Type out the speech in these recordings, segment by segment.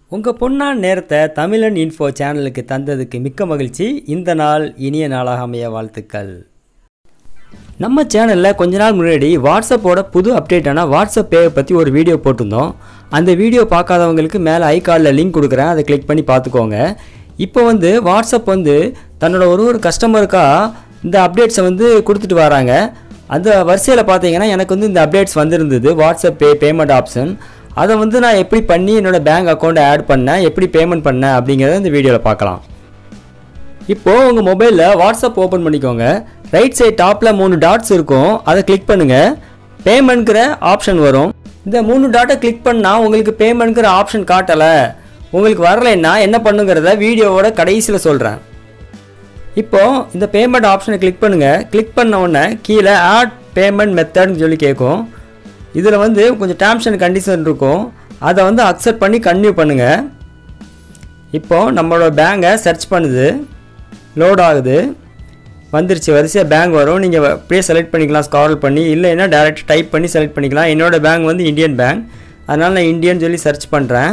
உங்கள் பொன்னான் நேரத்தை தமிழன் இன்ஃபோ சேனலுக்கு தந்ததுக்கு மிக்க மகிழ்ச்சி இந்த நாள் இனிய நாளாக அமைய வாழ்த்துக்கள் நம்ம சேனலில் கொஞ்ச நாள் முன்னாடி வாட்ஸ்அப்போட புது அப்டேட்டான வாட்ஸ்அப் பே பற்றி ஒரு வீடியோ போட்டிருந்தோம் அந்த வீடியோ பார்க்காதவங்களுக்கு மேலே ஐகார்டில் லிங்க் கொடுக்குறேன் அதை கிளிக் பண்ணி பார்த்துக்கோங்க இப்போ வந்து வாட்ஸ்அப் வந்து தன்னோட ஒரு ஒரு கஸ்டமருக்காக இந்த அப்டேட்ஸை வந்து கொடுத்துட்டு வராங்க அந்த வரிசையில் பார்த்தீங்கன்னா எனக்கு வந்து இந்த அப்டேட்ஸ் வந்திருந்தது வாட்ஸ்அப் பே பேமெண்ட் ஆப்ஷன் அதை வந்து நான் எப்படி பண்ணி என்னோடய பேங்க் அக்கௌண்ட்டை ஆட் பண்ணேன் எப்படி பேமெண்ட் பண்ணேன் அப்படிங்கிறத இந்த வீடியோவில் பார்க்கலாம் இப்போது உங்கள் மொபைலில் வாட்ஸ்அப் ஓப்பன் பண்ணிக்கோங்க ரைட் சைட் டாப்பில் மூணு டாட்ஸ் இருக்கும் அதை கிளிக் பண்ணுங்கள் பேமெண்ட்ங்கிற ஆப்ஷன் வரும் இந்த மூணு டாட்டை கிளிக் பண்ணால் உங்களுக்கு பேமெண்ட்ங்கிற ஆப்ஷன் காட்டலை உங்களுக்கு வரலைன்னா என்ன பண்ணுங்கிறத வீடியோவோட கடைசியில் சொல்கிறேன் இப்போது இந்த பேமெண்ட் ஆப்ஷனை கிளிக் பண்ணுங்கள் கிளிக் பண்ண உடனே கீழே ஆட் பேமெண்ட் மெத்தட்னு சொல்லி கேட்கும் இதில் வந்து கொஞ்சம் டேர்ம்ஸ் அண்ட் கண்டிஷன் இருக்கும் அதை வந்து அக்செப்ட் பண்ணி கன்டினியூ பண்ணுங்கள் இப்போது நம்மளோட பேங்கை சர்ச் பண்ணுது லோட் ஆகுது வந்துருச்சு வரிசையாக பேங்க் வரும் நீங்கள் அப்படியே செலக்ட் பண்ணிக்கலாம் ஸ்காரல் பண்ணி இல்லைன்னா டேரெக்ட் டைப் பண்ணி செலக்ட் பண்ணிக்கலாம் என்னோடய பேங்க் வந்து இந்தியன் பேங்க் அதனால் நான் இந்தியன் சொல்லி சர்ச் பண்ணுறேன்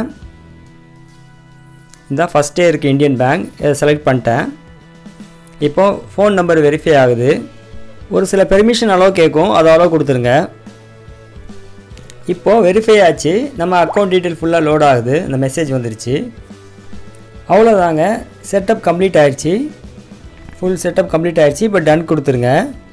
இந்த ஃபஸ்ட்டே இருக்குது இந்தியன் பேங்க் இதை செலக்ட் பண்ணிட்டேன் இப்போது ஃபோன் நம்பர் வெரிஃபை ஆகுது ஒரு சில பெர்மிஷன் அளவு கேட்கும் அதை அளவு கொடுத்துருங்க இப்போது வெரிஃபை ஆச்சு நம்ம அக்கௌண்ட் டீட்டெயில் ஃபுல்லாக லோட் ஆகுது இந்த மெசேஜ் வந்துருச்சு அவ்வளோதாங்க செட்டப் கம்ப்ளீட் ஆயிடுச்சு ஃபுல் செட்டப் கம்ப்ளீட் ஆயிடுச்சு இப்போ டன் கொடுத்துருங்க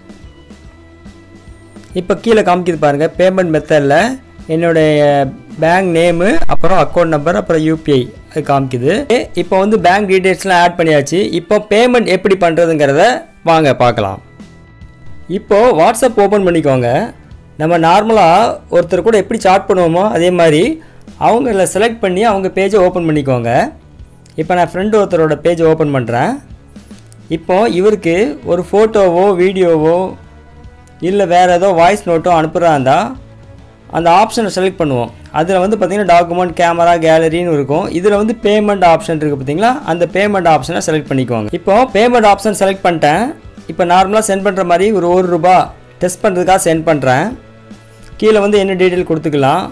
இப்போ கீழே காமிக்குது பாருங்கள் பேமெண்ட் மெத்தடில் என்னுடைய பேங்க் நேமு அப்புறம் அக்கௌண்ட் நம்பர் அப்புறம் யூபிஐ அது காமிக்குது இப்போ வந்து பேங்க் டீட்டெயில்ஸ்லாம் ஆட் பண்ணியாச்சு இப்போ பேமெண்ட் எப்படி பண்ணுறதுங்கிறத வாங்க பார்க்கலாம் இப்போது வாட்ஸ்அப் ஓப்பன் பண்ணிக்கோங்க நம்ம நார்மலாக ஒருத்தர் கூட எப்படி சாட் பண்ணுவோமோ அதே மாதிரி அவங்கள செலக்ட் பண்ணி அவங்க பேஜை ஓப்பன் பண்ணிக்கோங்க இப்போ நான் ஃப்ரெண்டு ஒருத்தரோட பேஜ் ஓப்பன் பண்ணுறேன் இப்போ இவருக்கு ஒரு ஃபோட்டோவோ வீடியோவோ இல்லை வேறு ஏதோ வாய்ஸ் நோட்டோ அனுப்புகிறா இருந்தால் அந்த ஆப்ஷனை செலக்ட் பண்ணுவோம் அதில் வந்து பார்த்திங்கன்னா டாக்குமெண்ட் கேமரா கேலரின்னு இருக்கும் இதில் வந்து பேமெண்ட் ஆப்ஷன் இருக்குது பார்த்தீங்களா அந்த பேமெண்ட் ஆப்ஷனை செலக்ட் பண்ணிக்கோங்க இப்போ பேமெண்ட் ஆப்ஷன் செலக்ட் பண்ணிட்டேன் இப்போ நார்மலாக சென்ட் பண்ணுற மாதிரி ஒரு ஒரு ரூபா டெஸ்ட் பண்ணுறதுக்காக சென்ட் பண்ணுறேன் கீழே வந்து என்ன டீட்டெயில் கொடுத்துக்கலாம்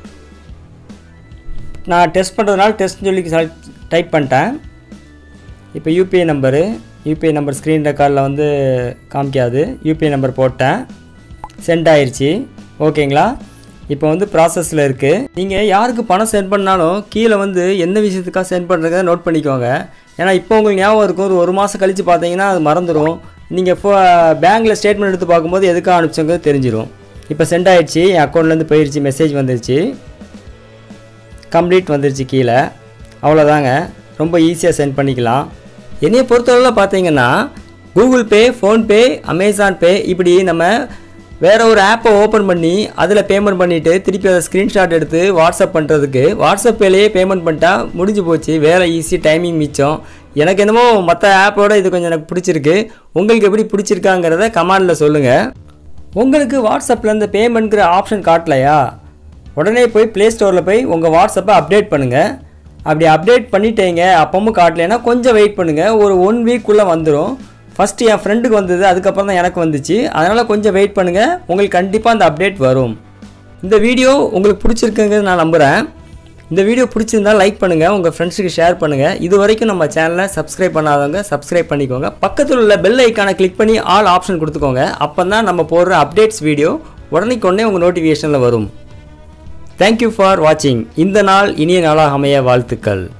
நான் டெஸ்ட் பண்ணுறதுனால டெஸ்ட்னு சொல்லி செலக்ட் டைப் பண்ணிட்டேன் இப்போ UPI number UPI number screen ரெக்கார்டில் வந்து காமிக்காது யூபிஐ நம்பர் போட்டேன் சென்ட் ஆயிடுச்சு ஓகேங்களா இப்போ வந்து ப்ராசஸில் இருக்குது நீங்கள் யாருக்கு பணம் சென்ட் பண்ணாலும் கீழே வந்து எந்த விஷயத்துக்காக சென்ட் பண்ணுறத நோட் பண்ணிக்கோங்க ஏன்னா இப்போ உங்களுக்கு ஞாபகம் இருக்கும் ஒரு ஒரு மாதம் கழித்து பார்த்தீங்கன்னா அது மறந்துடும் நீங்கள் ஃபோ பேங்க்கில் ஸ்டேட்மெண்ட் எடுத்து பார்க்கும்போது எதுக்காக அனுப்பிச்சோங்கிறது தெரிஞ்சிடும் இப்போ சென்ட் ஆயிடுச்சு என் அக்கௌண்ட்லேருந்து போயிடுச்சு மெசேஜ் வந்துருச்சு கம்ப்ளீட் வந்துருச்சு கீழே அவ்வளோதாங்க ரொம்ப ஈஸியாக சென்ட் பண்ணிக்கலாம் என்னையை பொறுத்தளவில் பார்த்தீங்கன்னா Google Pay PhonePe Amazon Pay இப்படி நம்ம வேறு ஒரு ஆப்பை ஓப்பன் பண்ணி அதில் பேமெண்ட் பண்ணிவிட்டு திருப்பி அதை ஸ்க்ரீன்ஷாட் எடுத்து வாட்ஸ்அப் பண்ணுறதுக்கு வாட்ஸ்அப் பேலேயே பேமெண்ட் பண்ணிட்டா முடிஞ்சு போச்சு வேலை ஈஸி டைமிங் மிச்சம் எனக்கு என்னமோ மற்ற ஆப்போட இது கொஞ்சம் எனக்கு பிடிச்சிருக்கு உங்களுக்கு எப்படி பிடிச்சிருக்காங்கிறத கமாண்டில் சொல்லுங்கள் உங்களுக்கு வாட்ஸ்அப்பில் இந்த பேமெண்ட்ங்கிற ஆப்ஷன் காட்டலையா உடனே போய் ப்ளே ஸ்டோரில் போய் உங்கள் வாட்ஸ்அப்பை அப்டேட் பண்ணுங்கள் அப்படி அப்டேட் பண்ணிட்டீங்க அப்பவும் காட்டலைன்னா கொஞ்சம் வெயிட் பண்ணுங்கள் ஒரு ஒன் வீக்குள்ளே வந்துடும் ஃபஸ்ட்டு என் ஃப்ரெண்டுக்கு வந்தது அதுக்கப்புறம் தான் எனக்கு வந்துச்சு அதனால் கொஞ்சம் வெயிட் பண்ணுங்கள் உங்களுக்கு கண்டிப்பாக அந்த அப்டேட் வரும் இந்த வீடியோ உங்களுக்கு பிடிச்சிருக்குங்கிறது நான் நம்புகிறேன் இந்த வீடியோ பிடிச்சிருந்தா லைக் பண்ணுங்கள் உங்கள் ஃப்ரெண்ட்ஸுக்கு ஷேர் பண்ணுங்கள் இது வரைக்கும் நம்ம சேனலை சப்ஸ்கிரைப் பண்ணாதவங்க சப்ஸ்கிரைப் பண்ணிக்கோங்க பக்கத்தில் உள்ள பெல் ஐக்கானை கிளிக் பண்ணி ஆல் ஆப்ஷன் கொடுத்துக்கோங்க அப்போ தான் நம்ம போடுற அப்டேட்ஸ் வீடியோ உடனே உங்கள் நோட்டிஃபிகேஷனில் வரும் தேங்க்யூ ஃபார் வாட்சிங் இந்த நாள் இனிய நாளாக அமைய வாழ்த்துக்கள்